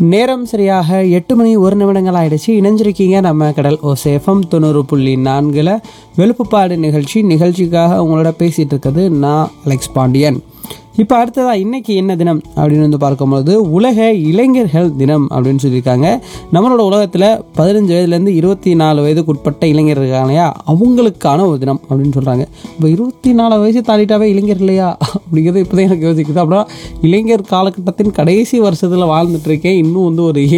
நேரம் சரியாக எட்டு மணி ஒரு நிமிடங்கள் ஆயிடுச்சு இணைஞ்சிருக்கீங்க நம்ம கடல் ஓ சேஃபம் தொண்ணூறு புள்ளி நான்கில் வெளுப்புப்பாடு நிகழ்ச்சி நிகழ்ச்சிக்காக உங்களோட பேசிகிட்டு இருக்கிறது நான் அலெக்ஸ் பாண்டியன் இப்போ அடுத்ததா இன்னைக்கு என்ன தினம் அப்படின்னு வந்து பார்க்கும்போது உலக இளைஞர்கள் தினம் அப்படின்னு சொல்லியிருக்காங்க நம்மளோட உலகத்தில் பதினஞ்சு வயதுலேருந்து இருபத்தி நாலு வயதுக்கு உட்பட்ட இளைஞர் இருக்காங்க இல்லையா அவங்களுக்கான ஒரு தினம் அப்படின்னு சொல்கிறாங்க இப்போ இருபத்தி நாலு வயசு தாண்டிட்டாவே இளைஞர் இல்லையா அப்படிங்கிறது இப்போ தான் எனக்கு யோசிக்குது அப்படின்னா இளைஞர் காலகட்டத்தின் கடைசி வருஷத்தில் வாழ்ந்துட்டு இருக்கேன் இன்னும் வந்து ஒரு